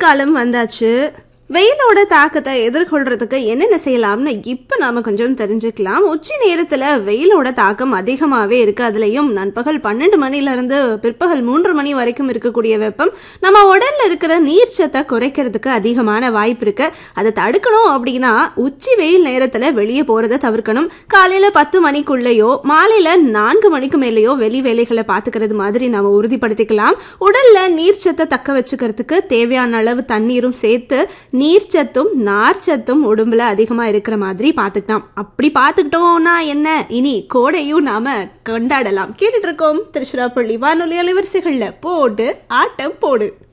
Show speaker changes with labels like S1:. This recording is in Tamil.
S1: காலம் வந்தாச்சு வெயிலோட தாக்கத்தை எதிர்கொள்றதுக்கு என்னென்ன செய்யலாம்னு இப்போ நாம கொஞ்சம் தெரிஞ்சுக்கலாம் உச்சி நேரத்துல வெயிலோட தாக்கம் அதிகமாகவே இருக்கு அதுலயும் நண்பகல் பன்னெண்டு மணில இருந்து பிற்பகல் மூன்று மணி வரைக்கும் இருக்கக்கூடிய வெப்பம் நம்ம உடல்ல இருக்கிற நீர்ச்சத்தை குறைக்கிறதுக்கு அதிகமான வாய்ப்பு இருக்கு அதை தடுக்கணும் அப்படின்னா உச்சி வெயில் நேரத்துல வெளியே போறதை தவிர்க்கணும் காலையில பத்து மணிக்குள்ளேயோ மாலையில நான்கு மணிக்கு மேலேயோ வெளி வேலைகளை பார்த்துக்கிறது மாதிரி நம்ம உறுதிப்படுத்திக்கலாம் உடல்ல நீர்ச்சத்தை தக்க வச்சுக்கிறதுக்கு தேவையான அளவு தண்ணீரும் சேர்த்து நீர்ச்சத்தும் நார்ச்சத்தும் உடம்புல அதிகமா இருக்கிற மாதிரி பார்த்துக்கலாம் அப்படி பார்த்துக்கிட்டோம்னா என்ன இனி கோடையும் நாம கொண்டாடலாம் கேட்டுட்டு இருக்கோம் திருச்சிராப்பள்ளி வானொலி அலைவரிசைகள்ல போடு ஆட்டம் போடு